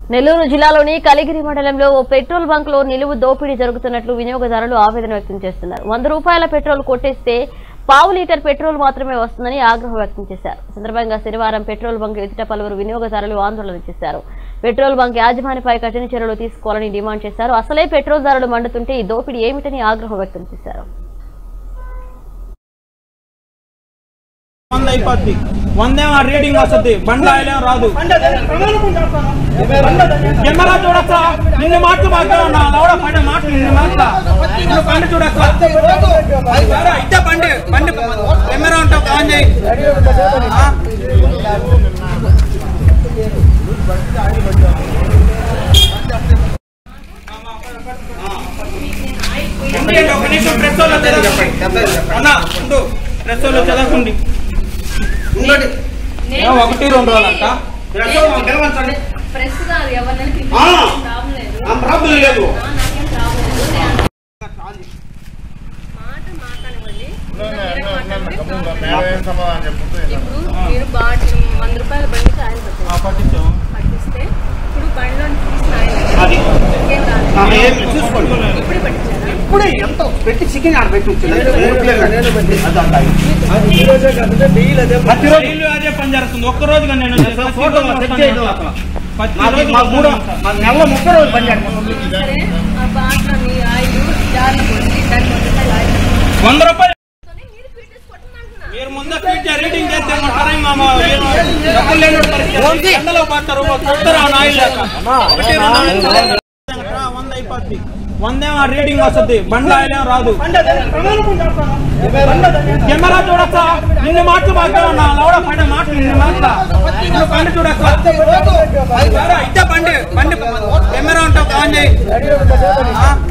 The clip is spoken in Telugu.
నెల్లూరు జిల్లాలోని కలిగిరి మండలంలో ఓ పెట్రోల్ బంక్ లో నిలువు దోపిడీ జరుగుతున్నట్లు వినియోగదారులు ఆవేదన వ్యక్తం చేస్తున్నారు వంద రూపాయల పెట్రోల్ కొట్టేస్తే పావు లీటర్ పెట్రోల్ మాత్రమే వస్తుందని ఆగ్రహం వ్యక్తం చేశారు ఈ సందర్భంగా శనివారం పెట్రోల్ బంక్ ఎదుట పలువురు వినియోగదారులు ఆందోళన చేశారు పెట్రోల్ బంక్ యాజమానిపై కఠిన చర్యలు తీసుకోవాలని డిమాండ్ చేశారు అసలే పెట్రోల్ ధరలు మండుతుంటే ఈ దోపిడీ ఏమిటని ఆగ్రహం వ్యక్తం చేశారు వంద అయిపోద్ది వందేమో రీడింగ్ వస్తుంది బండ్ల ఆయిలేం రాదు కెమెరా చూడచ్చా నిన్ను మాటలు బాగా ఉన్నా లవడ పడే మాటలు నిన్ను మాటల నువ్వు బండి చూడచ్చా ఎవరో ఇట్టే బండి బండి కెమెరా ఉంటావు ఆన్ చేయి ఆ? ఉండండి, ఒక నిమిషం ప్రెస్ వాళ్ళు చదవకండి. అన్నా ఉండు ప్రెస్ వాళ్ళు చదవకండి ఏ, ఒకటి రెండు రోజులంట ప్రెస్ వాళ్ళు గెలవంచండి. ప్రెస్ కాదు ఎవరినైనా ఆ. పిలిపించడం ప్రాబ్లం లేదు. ఆ ప్రాబ్లం లేదు ఆ, నాకేం ప్రాబ్లం లేదు. నేను మాట మాట్లాడనివ్వండి. వేరే మాట్లాడండి. ఇప్పుడు మీరు బాటిల్ వంద రూపాయల బండికి ఆయిల్ పెట్టారు పట్టించాం పట్టిస్తే ఇప్పుడు బండిలో తీసిన ఆయిల్ అది ఇంకేం రాలేదు ఆ, ఏం చూసుకోండి ఇప్పుడు పట్టించారా ఇప్పుడే ఎంత పెట్టి చికెన్ ఆడ పెట్టి ఉంచాడు. ప్రతిరోజు డైలీ అదే పని జరుగుతుంది ఒక్క రోజుగా నేను ఫోటో సెట్ చేయడం అసలు. ప్రతి మాకు రోజు మాకు మూడో మా నెలలో ముప్పై రోజులు పని చేయాలి సరే ఆ బాటిల్ మీ ఆయిల్ జార్లో పోసి దానికి వంద రూపాయలు ఆయిల్ పెట్టండి. వంద రూపాయలు మీరు ఫీట్ తీసి కొట్టమంటున్నా. మీరు ముందే ఫీట్ రీడింగ్ చేస్తే ఉంటారా ఇంకా మా మీరు డబ్బులు లేని పరిస్థితి ఎండలో పడతారు కొడతారు ఆ నాయి లేక ఒకటి రెండు వందలు. వంద అయిపోద్ది వందేమో రీడింగ్ వస్తుంది బండ్ల ఆయిలేం రాదు కెమెరా చూడచ్చా నిన్ను మాటలు బాగా ఉన్నా లవడ పడే మాటలు నిన్ను మాటల నువ్వు బండి చూడచ్చా ఎవరో ఇట్టే బండి బండి కెమెరా ఉంటావు ఆన్ చేయి ఆ?